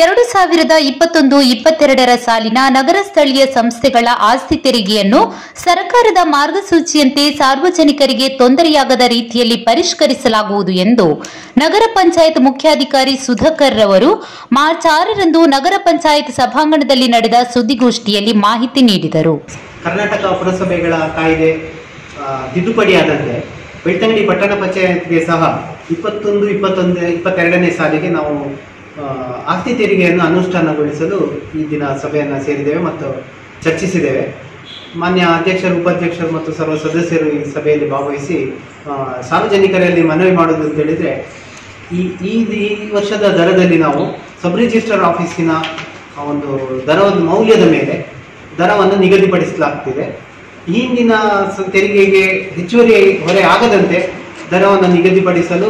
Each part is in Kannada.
ಎರಡು ಸಾವಿರದ ಇಪ್ಪತ್ತೊಂದು ಇಪ್ಪತ್ತೆರಡರ ಸಾಲಿನ ನಗರ ಸ್ಥಳೀಯ ಸಂಸ್ಥೆಗಳ ಆಸ್ತಿ ತೆರಿಗೆಯನ್ನು ಸರ್ಕಾರದ ಮಾರ್ಗಸೂಚಿಯಂತೆ ಸಾರ್ವಜನಿಕರಿಗೆ ತೊಂದರೆಯಾಗದ ರೀತಿಯಲ್ಲಿ ಪರಿಷ್ಕರಿಸಲಾಗುವುದು ಎಂದು ನಗರ ಪಂಚಾಯತ್ ಮುಖ್ಯಾಧಿಕಾರಿ ಸುಧಾಕರ್ ರವರು ಮಾರ್ಚ್ ಆರರಂದು ನಗರ ಪಂಚಾಯತ್ ಸಭಾಂಗಣದಲ್ಲಿ ನಡೆದ ಸುದ್ದಿಗೋಷ್ಠಿಯಲ್ಲಿ ಮಾಹಿತಿ ನೀಡಿದರು ಕರ್ನಾಟಕ ಪುರಸಭೆಗಳ ಕಾಯ್ದೆ ಆ, ತಿದ್ದುಪಡಿಯಾದಂತೆ ಬೆಳ್ತಂಗಡಿ ಪಟ್ಟಣ ಪಂಚಾಯತ್ಗೆ ಸಹ ಇಪ್ಪತ್ತೊಂದು ಇಪ್ಪತ್ತೊಂದು ಇಪ್ಪತ್ತೆರಡನೇ ಸಾಲಿಗೆ ನಾವು ಆ, ಆಸ್ತಿ ತೆರಿಗೆಯನ್ನು ಅನುಷ್ಠಾನಗೊಳಿಸಲು ಈ ದಿನ ಸಭೆಯನ್ನು ಸೇರಿದ್ದೇವೆ ಮತ್ತು ಚರ್ಚಿಸಿದ್ದೇವೆ ಮಾನ್ಯ ಅಧ್ಯಕ್ಷರು ಉಪಾಧ್ಯಕ್ಷರು ಮತ್ತು ಸರ್ವ ಸದಸ್ಯರು ಈ ಸಭೆಯಲ್ಲಿ ಭಾಗವಹಿಸಿ ಆ, ಸಾರ್ವಜನಿಕರಲ್ಲಿ ಮನವಿ ಮಾಡೋದು ಅಂತ ಹೇಳಿದ್ರೆ ಈ ಈ ಈ ವರ್ಷದ ದರದಲ್ಲಿ ನಾವು ಸಬ್ ರಿಜಿಸ್ಟರ್ ಆಫೀಸಿನ ಆ ಒಂದು ದರದ ಮೌಲ್ಯದ ಮೇಲೆ ದರವನ್ನು ನಿಗದಿಪಡಿಸಲಾಗ್ತಿದೆ ಈ ಹಿಂದಿನ ಸ- ತೆರಿಗೆಗೆ ಹೆಚ್ಚುವರಿ ಹೊರೆ ಆಗದಂತೆ ದರವನ್ನು ನಿಗದಿಪಡಿಸಲು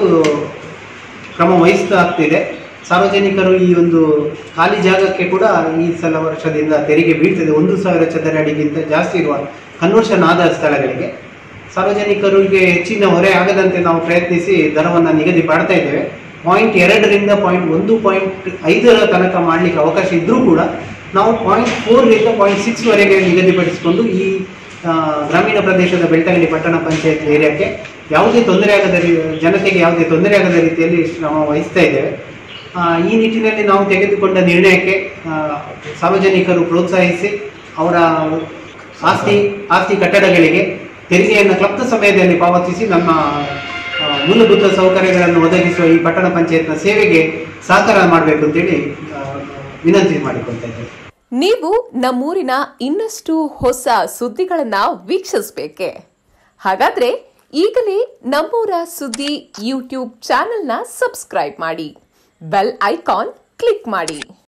ಕ್ರಮ ವಹಿಸಲಾಗ್ತಿದೆ ಸಾರ್ವಜನಿಕರು ಈ ಒಂದು ಖಾಲಿ ಜಾಗಕ್ಕೆ ಕೂಡ ಈ ಸಲ ವರ್ಷದಿಂದ ತೆರಿಗೆ ಬೀಳ್ತದೆ ಒಂದು ಸಾವಿರ ಚದರ ಅಡಿಗಿಂತ ಜಾಸ್ತಿ ಇರುವ ಕನ್ವರ್ಷನ್ ಆದ ಸ್ಥಳಗಳಿಗೆ ಸಾರ್ವಜನಿಕರಿಗೆ ಹೆಚ್ಚಿನ ಹೊರೆ ಆಗದಂತೆ ನಾವು ಪ್ರಯತ್ನಿಸಿ ದರವನ್ನು ನಿಗದಿ ಮಾಡ್ತಾ ಇದ್ದೇವೆ ಪಾಯಿಂಟ್ ಎರಡರಿಂದ ಪಾಯಿಂಟ್ ಒಂದು ಪಾಯಿಂಟ್ ಐದರ ತನಕ ಮಾಡಲಿಕ್ಕೆ ಅವಕಾಶ ಇದ್ರೂ ಕೂಡ ನಾವು ಪಾಯಿಂಟ್ ಫೋರ್ರಿಂದ ಪಾಯಿಂಟ್ ಸಿಕ್ಸ್ ವರೆಗೆ ನಿಗದಿಪಡಿಸಿಕೊಂಡು ಈ ಆ, ಗ್ರಾಮೀಣ ಪ್ರದೇಶದ ಬೆಳ್ತಂಗಡಿ ಪಟ್ಟಣ ಪಂಚಾಯತ್ ಏರಿಯಾಕ್ಕೆ ಯಾವುದೇ ತೊಂದರೆ ಆಗದ ರೀ ಜನತೆಗೆ ಯಾವುದೇ ತೊಂದರೆ ಆಗದ ರೀತಿಯಲ್ಲಿ ಶ್ರಮ ವಹಿಸ್ತಾ ಇದ್ದೇವೆ ಆ, ಈ ನಿಟ್ಟಿನಲ್ಲಿ ನಾವು ತೆಗೆದುಕೊಂಡ ನಿರ್ಣಯಕ್ಕೆ ಆ, ಸಾರ್ವಜನಿಕರು ಪ್ರೋತ್ಸಾಹಿಸಿ ಅವರ ಆಸ್ತಿ ಆಸ್ತಿ ಕಟ್ಟಡಗಳಿಗೆ ತೆರಿಗೆಯನ್ನು ಕ್ಲಪ್ತ ಸಮಯದಲ್ಲಿ ಪಾವತಿಸಿ ನಮ್ಮ ಆ, ಮೂಲಭೂತ ಸೌಕರ್ಯಗಳನ್ನು ಒದಗಿಸುವ ಈ ಪಟ್ಟಣ ಪಂಚಾಯತ್ನ ಸೇವೆಗೆ ಸಹಕಾರ ಮಾಡಬೇಕು ಅಂತೇಳಿ ಆ, ವಿನಂತಿ ಮಾಡಿಕೊಳ್ತಾ ಇದ್ದೇವೆ ನೀವು ನಮ್ಮೂರಿನ ಇನ್ನಷ್ಟು ಹೊಸ ಸುದ್ದಿಗಳನ್ನ ವೀಕ್ಷಿಸಬೇಕೆ ಹಾಗಾದ್ರೆ ಈಗಲೇ ನಮ್ಮೂರ ಸುದ್ದಿ ಯೂಟ್ಯೂಬ್ ಚಾನೆಲ್ನ ಸಬ್ಸ್ಕ್ರೈಬ್ ಮಾಡಿ ಬೆಲ್ ಐಕಾನ್ ಕ್ಲಿಕ್ ಮಾಡಿ